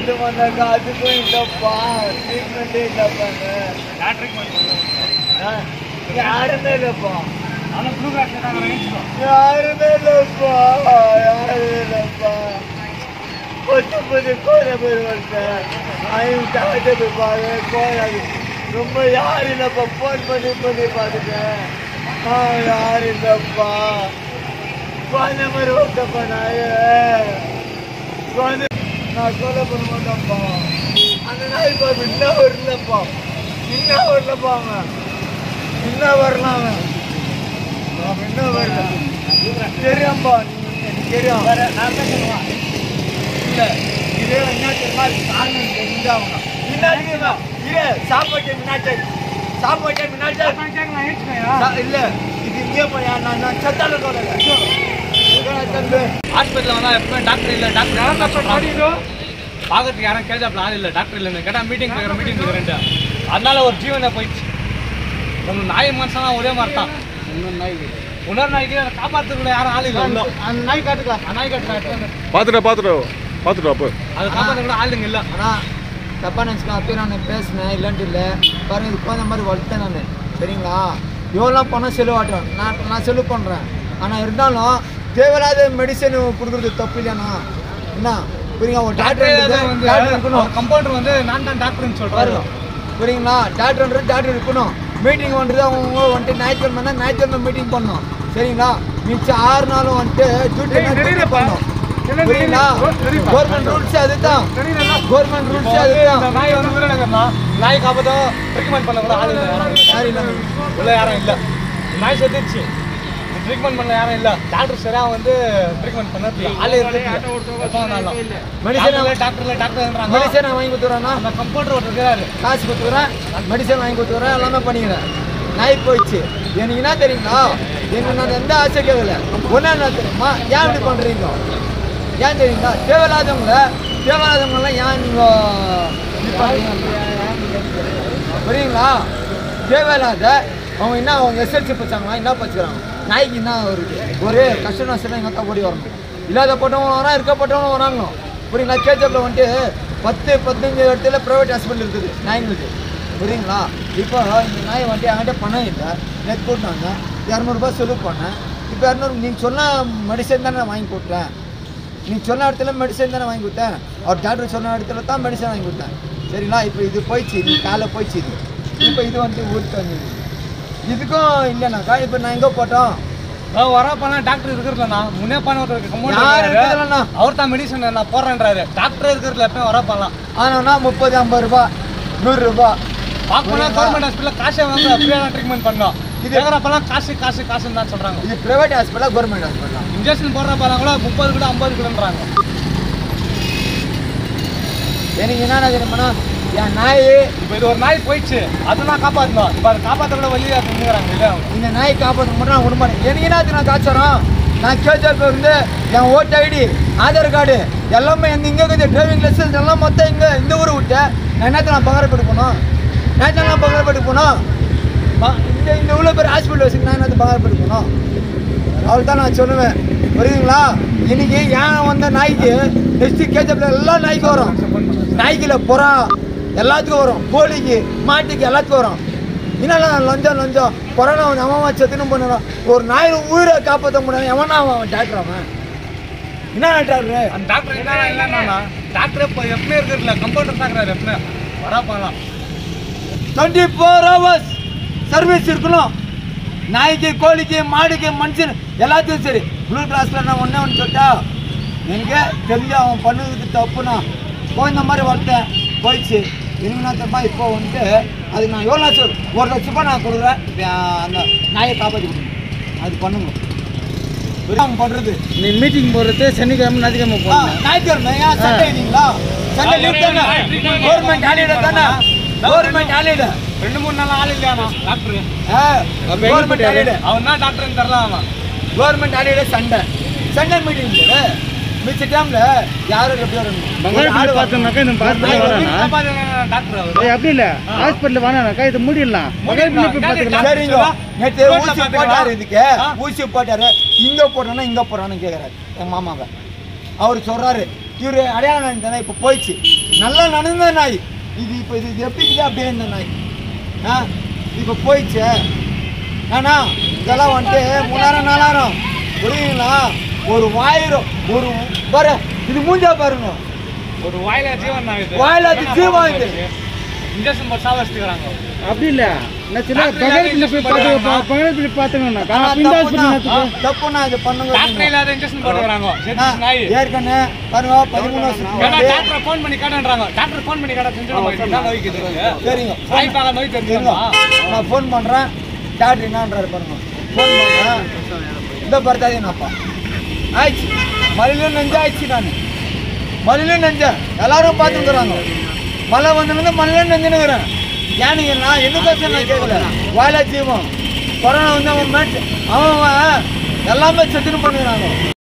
எடுத்து வந்தாக்கா அதுக்கும் இல்லப்பா ட்ரீட்மெண்ட்டே இல்லப்பாங்க ஆ, யாருமே இல்லப்பா யாருமே இல்லப்பா யாருமே இல்லப்பா கொத்து புது கோழை போய் வந்தேன் அவன் டாக்டர் போய் பாரு கோழை ரொம்ப யாரும் இல்லப்பா ஃபோன் பண்ணி பண்ணி பார்த்துட்டேன் ஆ யாரும் இல்லப்பா குழந்தை மாதிரி ஓட்டப்பா நான் குழந்தை நான் கொலை பண்ண மாட்டேன்ப்பா அந்த நாய் பாரு இன்னும் வரலப்பா இன்னும் வரலப்பா அவன் இன்னும் வரலாம் அவன் அவன் இன்னும் வரல தெரியும்பா எனக்கு தெரியும் இல்ல இது என்ன தெரியுமா காரணம் தெரிஞ்சாகணும் என்ன தெரியுமா இது சாப்பாட்டு முன்னாடி சாப்பாட்டு முன்னாடி சா- இல்ல இது இங்கே போய் நான் நான் சத்தால தொடல ஹாஸ்பிட்டல் வந்தா எப்பவுமே டாக்டர் இல்ல டாக்டர் பார்க்கறதுக்கு யாரும் கேஜாப்ல ஆள் இல்ல டாக்டர் இல்லைன்னு கேட்டா மீட்டிங் போகிற மீட்டிங் போகிறேன்ட்டு அதனால ஒரு ஜீவனை போயிடுச்சு நம்ம நாய் மனுஷனா ஒரே மாதிரி தான் இன்னொரு நாய்க்கு காப்பாற்றுறதுல யாரும் ஆள் இல்லை உள்ள அந்த நாய் காட்டுக்கலாம் அந்த நாய் கட்டுறாங்க பார்த்துட்டா பார்த்துட்டா பார்த்துட்டா அப்போ அது காப்பாற்ற கூட ஆளுங்க இல்லை ஆனா தப்பா நினச்சிக்கலாம் அப்பயே நான் பேசினேன் இல்லைன்ட்டு இல்லை பாருங்க இது குழந்த மாதிரி வளர்த்தேன் நான் சரிங்களா எவ்வளோ பணம் செலவாட்டும் நான் நான் செலவு பண்ணுறேன் ஆனால் இருந்தாலும் தேவையில்லாத மெடிசன் கொடுக்குறது தப்பு இல்லையாண்ணா என்ன புரியுங்க ஒரு டாக்டர் டாக்டர் டாக்டர் இருக்கணும் வந்து கம்பவுண்டர் வந்து நான் தான் டாக்டர்னு சொல்றாரு பாருங்க புரியுங்களா டாக்டர் டாக்டர் இருக்கணும் மீட்டிங் வந்துட்டு அவங்க வந்துட்டு ஞாயிற்றுக்கிழமை தான் ஞாயிற்றுக்கிழமை மீட்டிங் பண்ணணும் சரிங்களா மிச்சம் ஆறு நாளும் வந்துட்டு டியூட்டி டியூட்டி பண்ணணும் புரியுங்களா கவர்மெண்ட் ரூல்ஸ் அதுதான் கவர்மெண்ட் ரூல்ஸ் இந்த அதுதான் நாய் வந்து உயிரிழக்கிறனா நாய் காப்பாற்ற ட்ரீட்மெண்ட் பண்ண கூட ஆள் இல்லை யாரும் இல்லை. யாரும் இல்லை உள்ள யாரும் இல்லை நாய் செத்துச்சு ட்ரீட்மெண்ட் பண்ண யாரும் இல்லை டாக்டர் சரியா வந்து ட்ரீட்மெண்ட் பண்ணது ஆள் Medicine- மெடிசன் டாக்டர்ல டாக்டர்ன்றாங்க மெடிசன் நான் வாங்கி கொடுத்துறேன்னா அந்த கம்பவுண்டர் ஒருத்தர் இருக்கிறாரு காசு கொடுத்துறேன் மெடிசன் வாங்கி கொடுத்துறேன் எல்லாமே பண்ணிக்கிறேன் நாய் போயிடுச்சு எனக்கு என்ன தெரியுங்களா எனக்கு நான் எந்த ஆசை கேட்கல ஒன்றா என்ன தெரியுமா ஏன் இப்படி பண்ணுறீங்க ஏன் தெரியுங்களா தேவையில்லாதவங்கள தேவையில்லாதவங்களாம் ஏன் நீங்கள் புரியுங்களா தேவையில்லாத அவங்க என்ன அவங்க எஸ்எல்சி படிச்சாங்களா என்ன படிச்சுக்கிறாங்க நாய்க்கு என்ன ஒரு ஒரு கஷ்ட நஷ்டம் எங்கள் அக்கா ஓடி வரணும் இல்லாத போட்டவங்க வரான் இருக்கப்பட்டவங்க வராங்க புரியுங்களா கேஜப்பில் வந்துட்டு பத்து பதினஞ்சு இடத்துல ப்ரைவேட் ஹாஸ்பிட்டல் இருக்குது நாய்ங்களுக்கு புரியுங்களா இப்போ இந்த நாய் வந்துட்டு என்கிட்ட பணம் இல்லை நேற்று கூட்டினாங்க இரநூறுபா செலவு பண்ணேன் இப்போ இரநூறு நீங்கள் சொன்ன மெடிசன் தானே நான் வாங்கி கொடுத்தேன் நீ சொன்ன இடத்துல மெடிசன் தானே வாங்கி கொடுத்தேன் அவர் டாக்டர் சொன்ன இடத்துல தான் மெடிசன் வாங்கி கொடுத்தேன் சரிங்களா இப்போ இது போயிடுச்சு நீ காலை போயிடுச்சு இது இப்போ இது வந்து ஊருக்கு வந்துடுது இதுக்கும் இல்லைனாக்கா இப்போ நான் எங்கே போட்டோம் நான் வர பண்ண டாக்டர் இருக்கிறதுலண்ணா முன்னே பண்ண ஒருத்தர் யார் இருக்குதுலண்ணா? கம்பவுண்டர் அவர் தான் மெடிசன் நான் போடுறேன்றாரு டாக்டர் இருக்கிறதுல எப்பயும் வர பண்ணலாம் ஆனாண்ணா முப்பது ஐம்பது ரூபா நூறுரூபா பார்க்கணும் கவர்மெண்ட் ஹாஸ்பிட்டல் காசே வந்து அப்படியே ட்ரீட்மெண்ட் பண்ணோம் இது கேட்குறப்பெல்லாம் காசு காசு காசுன்னு தான் சொல்றாங்க இது ப்ரைவேட் ஹாஸ்பிட்டலா கவர்மெண்ட் ஹாஸ்பிட்டலா இன்ஜெக்ஷன் போடுறப்பெல்லாம் கூட முப்பது கூட ஐம்பது கூடன்றாங்க எனக்கு என்ன தெரியுமாண்ணா என் நாய் இப்போ இது ஒரு நாய் போயிடுச்சு அதை நான் காப்பாற்றணும் இப்போ அதை காப்பாற்ற கூட வழியாக தந்துக்கிறாங்க இல்லையா அவங்க இந்த நாய் காப்பாற்ற மட்டும் நான் விடமாட்டேன் எனக்கு என்ன நான் காய்ச்சறோம் நான் கேஜிஎஃப் இருந்து என் ஓட்டு ஐடி ஆதார் கார்டு எல்லாமே இந்த இங்கே இருக்குது டிரைவிங் லைசன்ஸ் எல்லாம் மொத்தம் இங்கே இந்த ஊரை விட்டேன் நான் என்னத்தை நான் பங்கரப்பட்டு போனோம் நேற்று நான் பங்கரப்பட்டு போனோம் ப- இந்த இந்த இவ்வளோ பேர் ஹாஸ்பிட்டல் வச்சுக்கு நான் என்னத்தை பங்கரப்பட்டு போனோம் அவள் தான் நான் சொல்லுவேன் புரியுதுங்களா இன்னைக்கு ஏன் வந்த நாய்க்கு நெக்ஸ்ட் கேஜப்ல எல்லா நாய்க்கும் வரும் நாய்க்குல புறா எல்லாத்துக்கும் வரும் கோழிக்கு மாட்டுக்கு எல்லாத்துக்கும் வரும் என்னெல்லாம் லஞ்சம் லஞ்சம் கொரோனா வந்து அவன் செத்துன்னு பண்ணுறான் ஒரு நாய் உயிரை காப்பாற்ற முடியாது எவனா அவன் டாக்டர் அவன் என்ன டாக்டரு அந்த டாக்டர் என்ன இல்லைன்னா டாக்டர் இப்போ எப்பவுமே இருக்கிறதுல கம்பவுண்டர் தாக்குறாரு எப்பவுமே வரா பண்ணலாம் டுவெண்ட்டி ஃபோர் ஹவர்ஸ் சர்வீஸ் இருக்கணும் நாய்க்கு கோழிக்கு மாடுக்கு மனுஷன் எல்லாத்துக்கும் சரி ப்ளூ கிளாஸில் நான் ஒன்றே ஒன்று சொல்லிட்டா எனக்கு தெரிஞ்சு அவன் பண்ணதுக்கு தப்புனா குழந்த மாதிரி வளர்த்தேன் போயிடுச்சு இருபதாயிரத்தப்பா இப்போ வந்துட்டு அதுக்கு நான் எவ்வளோ லட்சம் ஒரு லட்ச ரூபாய் நான் கொடுக்குறேன் இப்ப அந்த நாயை காப்பாற்றி கொடுங்க அது பண்ணுங்க அவங்க பண்ணுறது நீ மீட்டிங் போறது சனிக்கிழமை ஞாயிற்றுக்கிழமை ஆ, ஞாயிற்றுக்கிழமை ஏன் சண்டே இல்லைங்களா சண்டே லீவ் தானே கவர்மெண்ட் ஹாலிடே தானே கவர்மெண்ட் ஹாலிடே ரெண்டு மூணு நாள் ஆள் இல்லையாண்ணா டாக்டர் கவர்மெண்ட் ஹாலிடே அவன் தான் டாக்டர்னு தரலாம் அவன் government holiday Sunday Sunday meeting போடு மிச்ச டைம்ல யாரும் எப்படி வரணும் பங்காளி பார்த்தோம்னாக்கா இந்த பார்த்து வரானா டாக்டர் அவர் ஏய் அப்படி இல்ல ஹாஸ்பிட்டல் வேணாக்கா இது முடியலாம் பங்காளி போய் பார்த்துக்கலாம் சரிங்க நேற்று ரோட்ல ஊசி பாத்தீங்களா? போட்டாரு இதுக்கு ஆ. ஊசி போட்டாரு இங்க போட்டோன்னா இங்க போறான்னு கேக்குறாரு எங்க மாமாவை அவர் சொல்றாரு இவரு அடையாளம் தானே இப்போ போயிடுச்சு நல்லா நடந்த நாய் இது இப்போ இது இது எப்படி இருக்குது அப்படியே இந்த நாய் ஆ இப்போ போயிடுச்சு ஏன்னா இதெல்லாம் வந்துட்டு மூணாயிரம் நாலாயிரம் புரியுங்களா ஒரு வாயிரம் ஒரு பாரு இது மூஞ்சா பாருங்க ஒரு வாயில ஜீவன் தான் இது வாயில அது ஜீவன் இது. இன்ஜெக்ஷன் போட்டு சாவடிச்சுக்கிறாங்க அப்படி இல்ல நான் சின்ன டாக்டர் பகலத்துல போய் பார்த்து இல்லாத பகலத்துல பார்த்துக்கணும் ஆனா இந்த தப்புனா ஹாஸ்பிட்டல் தப்புனா இது பண்ணுங்க டாக்டர் இல்லாத இன்ஜெக்ஷன் போட்டுக்கிறாங்க செத்து நாய் ஏற்கனவே பாருங்க பதிமூணு வருஷத்துக்கு ஏன்னா முன்னாடி டாக்டர் ஃபோன் பண்ணி காட்டுன்றாங்க டாக்டர் ஃபோன் பண்ணி காட்ட செஞ்சிடும் என்ன நோய் இருக்குது சரிங்க நாய் பார்க்க நோய் இருங்க. தெரிஞ்சுமா நான் ஃபோன் பண்ணுறேன் டாக்டர் என்னன்றாரு பாருங்க ஃபோன் பண்ணுறேன் இந்த பர்த்தாதீங்கப்பா ஆயிடுச்சு மழையிலும் நெஞ்சு ஆயிடுச்சு நான் மழையிலும் நெஞ்சேன் எல்லாரும் பார்த்துக்கிறாங்க மழை வந்துருந்து மழையிலும் நெஞ்சுனுக்கிறேன் ஏனுங்க நான் எதுக்கோசம் நான் கேட்கல வாயிலா ஜீவம் கொரோனா வந்து அவன் மேட் அவன் அவன் எல்லாமே செத்துன்னு பண்ணுறாங்க